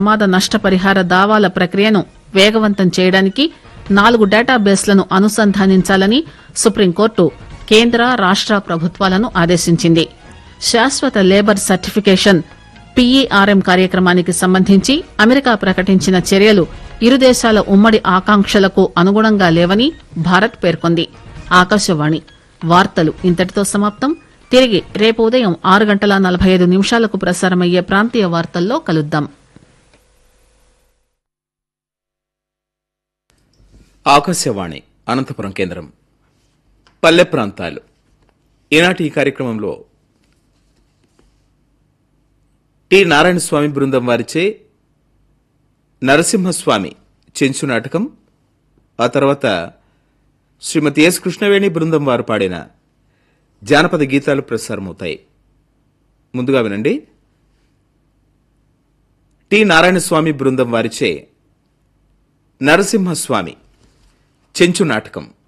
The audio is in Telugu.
ప్రమాద నష్టపరిహార దావాల ప్రక్రియను వేగవంతం చేయడానికి నాలుగు డేటాబేస్లను అనుసంధానించాలని సుప్రీంకోర్టు కేంద్ర రాష్ట ప్రభుత్వాలను ఆదేశించింది శాశ్వత లేబర్ సర్టిఫికేషన్ పీఈఆర్ఎం కార్యక్రమానికి సంబంధించి అమెరికా ప్రకటించిన చర్యలు ఇరు దేశాల ఉమ్మడి ఆకాంక్షలకు అనుగుణంగా లేవని భారత్ పేర్కొంది ఆకాశవాణి వార్తలు ఇంతటితో సమాప్తం తిరిగి రేపు ఉదయం ఆరు గంటల నలభై ఐదు నిమిషాలకు ప్రసారమయ్యే ప్రాంతీయ వార్తల్లో కలుద్దాం ఆకాశవాణి అనంతపురం కేంద్రం పల్లె ప్రాంతాలు ఈనాటి ఈ కార్యక్రమంలో టి నారాయణ స్వామి బృందం వారిచే నరసింహస్వామి చెంచు నాటకం ఆ తర్వాత శ్రీమతి ఎస్ కృష్ణవేణి బృందం వారు పాడిన జానపద గీతాలు ప్రసారమవుతాయి ముందుగా వినండి టి నారాయణ స్వామి బృందం వారిచే నరసింహస్వామి చెంచు నాటకం